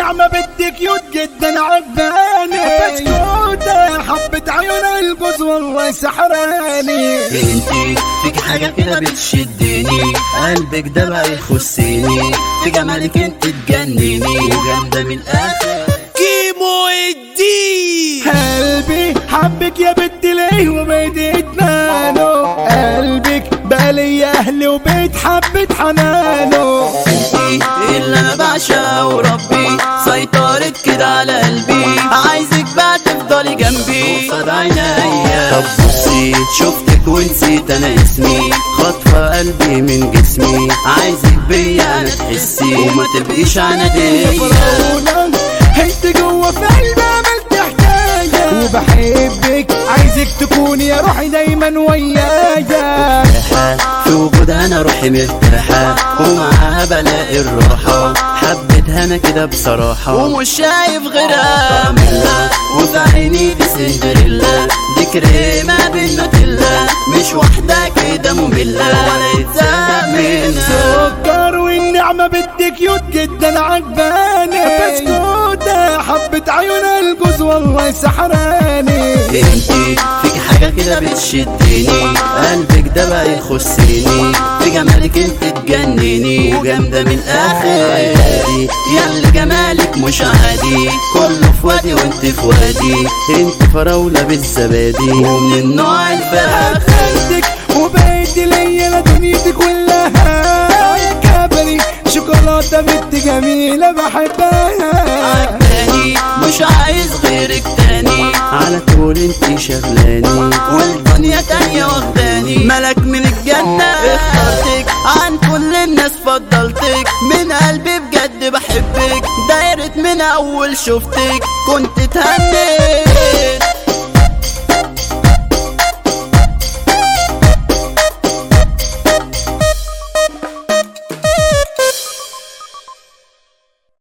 والنعمة بدك يود جدا عباني بسكوتة حبة عيون الجوز والله سحراني انتي فيك حاجة كده بتشدني قلبك ده بقى يخصني في جمالك انت تجنني وجامدة من الآخر كيمو الدين قلبي حبك يا بنت ليه وبيت ادمانه قلبك بقى لي اهلي وبيت حبة حنانه انتي اللي انا بعشقها وربي سيطرت كده على قلبي عايزك بقى تفضلي جنبي قصاد عينيا طب بصي شفتك ونسيت انا اسمي خاطفة قلبي من جسمي عايزك بيا انا تحسي وما تبقيش عنادية فراولة انت جوه في قلبي عملت حكاية وبحبك عايزك تكوني يا روحي دايما ويايا في وجودها انا روحي مرتاحة ومعاها بلاقي الراحة حبيتها انا كده بصراحة ومش شايف غيرها منها وفي عيني دي سندريلا دي كريمة بالنوتيلا مش واحدة كده مملة ولا يتزهق منها سكر والنعمة بدك يود جدا عجباني بسكوتة حبة عيون الجوز والله سحراني انتي فيك حاجة كده بتشدني قلبك ده بقى يخصني في جمالك انت تجنني وجامدة من الآخر يا اللي جمالك مش عادي كله في وادي وانت في وادي انت فراولة بالزبادي ومن النوع الفاخر خدك وبقيت ليا انا دنيتي كلها يا كبري شوكولاتة بنت جميلة بحبها عجباني مش عايز غيرك تاني على طول انت شغلاني والدنيا تانية واخداني ملك من الجنة اخترتك عن كل الناس فضلتك من قلبي بجد بحبك دايرة من اول شفتك كنت تهني